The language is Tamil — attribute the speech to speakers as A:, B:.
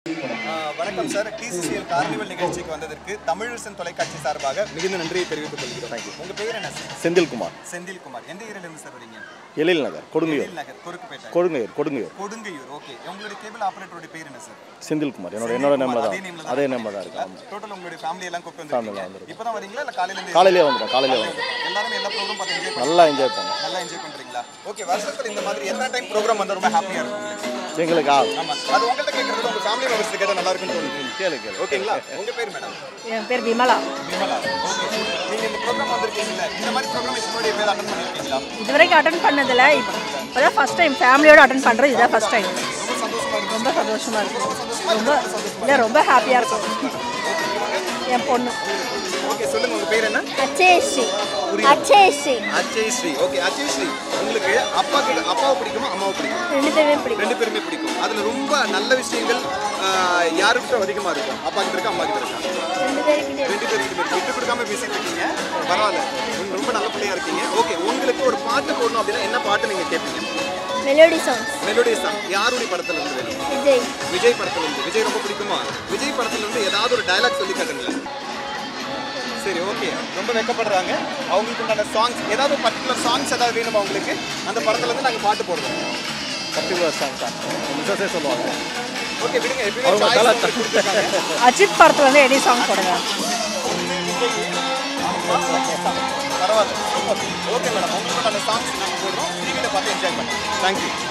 A: ஆஹ் வணக்கம் சார் டிசிசிஎல் கார்னிவல் நிகழ்ச்சிக்கு வந்ததற்கு தமிழரசன் தொலைக்காட்சி சார்பாக மிகுந்த நன்றியை தெரிவித்துக் கொள்கிறோம் உங்க பேர் என்ன சார்
B: செந்தில்குமார்
A: செந்தில்குமார் எந்த ஏரியால இருந்து சார் வரீங்க
B: எழில் நகர் கொடுங்கையூர்
A: எழில் நகர் கொருக்குப்பேட்டை
B: கொடுங்கையூர் கொடுங்கையூர்
A: கொடுங்கையூர் ஓகே உங்களுடைய கேபிள் ஆபரேட்டரோட பேர் என்ன சார்
B: செந்தில்குமார் என்னோட என்னோட நேமில்
A: அதே
B: தான்
A: நேம்ல
B: அதே நேமில் தான் இருக்கு ஆமாம்
A: டோட்டல் உங்களுடைய ஃபேமிலி எல்லாம் கூப்பிட்டு
B: Family
A: வந்திருக்கீங்க
B: வந்திருக்கோம்.
A: இப்பதான் வரீங்களா இல்ல காலையில இருந்து
B: காலையிலே வந்துடும் காலையிலே வந்துடும்
A: எல்லாரும் எல்லா ப்ரோக்ராம் பார்த்து என்ஜாய்
B: நல்லா என்ஜாய் பண்ணோம்
A: நல்லா என்ஜாய் பண்றீங்களா ஓகே வருஷத்துல இந்த மாதிரி எத்தனை டைம் ப்ரோக்ராம் வந்தா ரொம்ப ஹாப்பியா இருக்கும் உங்களுக்கு
B: எங்களுக்கு ஆ
A: ஆமா அது உங்கள்ட்ட கேட்கறது உங்க ஃபேமிலி மெம்பர்ஸ் கேட்டா நல்லா இருக்கும்னு தோணுது
B: கேளு கேளு
A: ஓகேங்களா உங்க பேர் மேடம்
C: என் பேர் விமலா
A: விமலா ஓகே நீங்க இந்த ப்ரோக்ராம் வந்திருக்கீங்கல்ல இந்த மாதிரி ப்ரோக்ராம் இதுக்கு முன்னாடி எப்பயாவது அட்டன் பண்ணிருக்கீங்களா
C: இது வரைக்கும் அட்டன் பண்ணதில்ல இப்போ தான் ஃபஸ்ட் டைம் ஃபேமிலியோட அட்டன் பண்ணுறது இதுதான் ஃபஸ்ட் டைம்
A: ரொம்ப சந்தோஷமா இருக்கு
C: ரொம்ப சந்தோஷமாக இருக்கும் ரொம்ப இல்லை ரொம்ப ஹாப்பியாக இருக்கும் என் பொண்ணு
A: ஓகே சொல்லுங்க உங்க பேர் என்ன
D: அச்சயஸ்ரீ அச்சயஸ்ரீ
A: அஜய் ஸ்ரீ ஓகே அஜய் ஸ்ரீ உங்களுக்கு அப்பா கிட்ட அப்பாவை பிடிக்குமா அம்மாவை பிடிக்குமா
D: ரெண்டு பேருமே பிடிக்கும்
A: ரெண்டு பேருமே பிடிக்கும் அதுல ரொம்ப நல்ல விஷயங்கள் ஆஹ், யாருக்கிட்ட அதிகமா இருக்கும் அப்பா கிட்ட இருக்கா அம்மா கிட்ட இருக்கா
D: ரெண்டு பேருக்கிட்டே
A: ரெண்டு பேருக்கு விட்டு கொடுக்காம பேசிட்டு இருக்கீங்க பரவாயில்ல நீங்க ரொம்ப நல்ல பிள்ளையா இருக்கீங்க ஓகே உங்களுக்கு ஒரு பாட்டு போடணும் அப்படின்னா என்ன பாட்டு நீங்க கேட்பீங்க
D: மெலோடி சாங்ஸ்
A: மெலோடி சாங் யாருடைய படத்துல இருந்து வேணும்
D: விஜய்
A: விஜய் படத்துல இருந்து விஜய் ரொம்ப பிடிக்குமா விஜய் படத்துல இருந்து ஏதாவது ஒரு டயலாக் சொல்லி காட்டுங்களேன் சரி ஓகே ரொம்ப வெக்கப்படுறாங்க அவங்களுக்கு உண்டான சாங்ஸ் ஏதாவது பர்டிகுலர் சாங்ஸ் ஏதாவது வேணுமா உங்களுக்கு அந்த படத்துல இருந்து நாங்க பாட்டு போடுவோம்
B: பர்டிகுலர் சாங் தான் மிஸ்ஸஸே சொல்லுவாங்க
A: ஓகே விடுங்க எப்பயுமே
B: அவங்க
A: choice
B: தலை-
A: உங்களுக்கு கொடுத்திருக்காங்க.
C: அஜித் படத்தில் வந்து எனி சாங் போடுங்க
A: பரவாயில்ல ஓகே மேடம் உங்களுக்கு உண்டான சாங்ஸ் நாங்கள் போடுறோம் டிவியில் பார்த்து என்ஜாய் பண்ணுறோம் தேங்க்யூ